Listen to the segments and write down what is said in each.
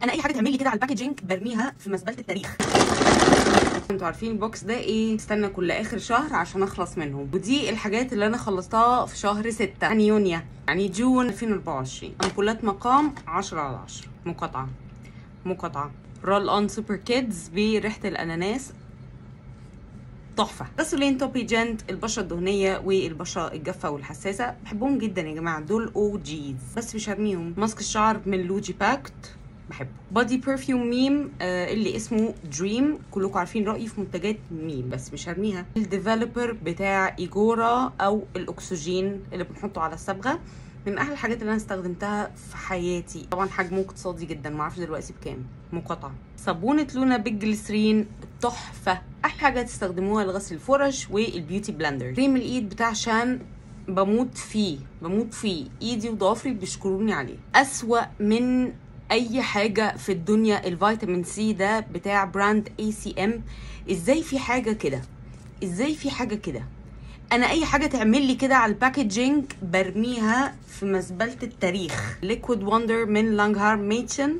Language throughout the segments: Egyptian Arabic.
انا اي حاجه تعمل لي كده على الباكجينج برميها في مزبله التاريخ انتوا عارفين البوكس ده ايه استنى كل اخر شهر عشان اخلص منهم ودي الحاجات اللي انا خلصتها في شهر 6 يعني يونيو يعني جون 2024 امبولات مقام 10 على 10 مقاطعه مقاطعه رول اون سوبر كيدز بريحه الاناناس تحفه غسولين توبي جنت البشره الدهنيه والبشره الجافه والحساسه بحبهم جدا يا جماعه دول او جيز بس مش هرميهم ماسك الشعر من لوجي باكت بحبه بادي برفيوم ميم آه اللي اسمه دريم كلكم عارفين رايي في منتجات ميم بس مش هرميها الديفلوبر بتاع ايجورا او الاكسجين اللي بنحطه على الصبغه من احلى الحاجات اللي انا استخدمتها في حياتي طبعا حجمه اقتصادي جدا ما اعرفش دلوقتي بكام مقاطعه صابونه لونا بالجليسرين تحفه احلى حاجه تستخدموها لغسل الفرش والبيوتي بلندر كريم الايد بتاع شان بموت فيه بموت فيه ايدي وضوافري بيشكروني عليه اسوا من اي حاجه في الدنيا الفيتامين سي ده بتاع براند اي سي ام ازاي في حاجه كده ازاي في حاجه كده انا اي حاجه تعمل لي كده على الباكجينج برميها في مزبله التاريخ ليكويد وندر من لانغهار ميتشن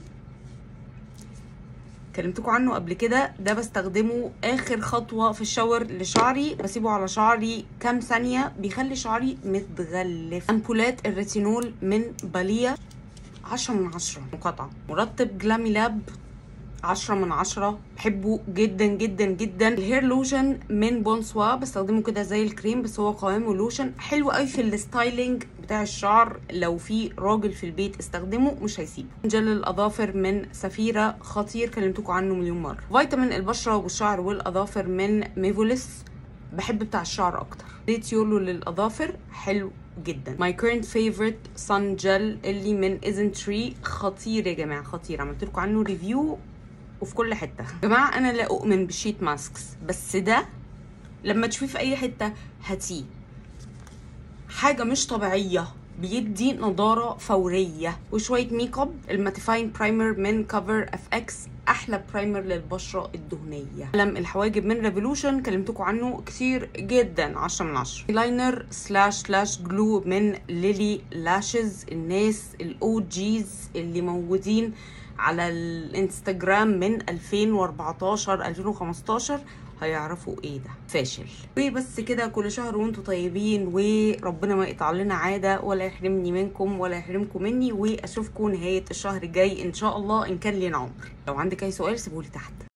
كلمتكم عنه قبل كده ده بستخدمه اخر خطوه في الشاور لشعري بسيبه على شعري كام ثانيه بيخلي شعري متغلف امبولات الريتينول من باليه 10 من 10 مقاطعه مرطب جلامي لاب 10 من 10 بحبه جدا جدا جدا الهير لوشن من بونسوا بستخدمه كده زي الكريم بس هو قوامه لوشن حلو قوي في الستايلينج بتاع الشعر لو في راجل في البيت استخدمه مش هيسيبه جل الاظافر من سفيره خطير كلمتكم عنه مليون مره فيتامين البشره والشعر والاظافر من ميفوليس بحب بتاع الشعر اكتر زيت يولو للاظافر حلو جدا ماي كيرنت فيفورت سان جل اللي من ايزن تري خطير يا جماعه خطير عملت لكم عنه ريفيو وفي كل حته يا جماعه انا لا اؤمن بالشيت ماسكس بس ده لما تشوفيه في اي حته هاتيه حاجه مش طبيعيه بيدي نضاره فوريه وشويه ميك اب الماتيفاين برايمر من كفر اف اكس احلى برايمر للبشره الدهنيه قلم الحواجب من ريفولوشن كلمتكم عنه كتير جدا 10 من 10 لاينر سلاش سلاش جلو من ليلي لاشز الناس الاو جيز اللي موجودين على الانستجرام من 2014 2015 هيعرفوا ايه ده فاشل وبس كده كل شهر وانتم طيبين وربنا ما يقطع لنا عاده ولا يحرمني منكم ولا يحرمكم مني واشوفكم نهايه الشهر الجاي ان شاء الله ان كان لنا عمر لو عندك اي سؤال سيبولي تحت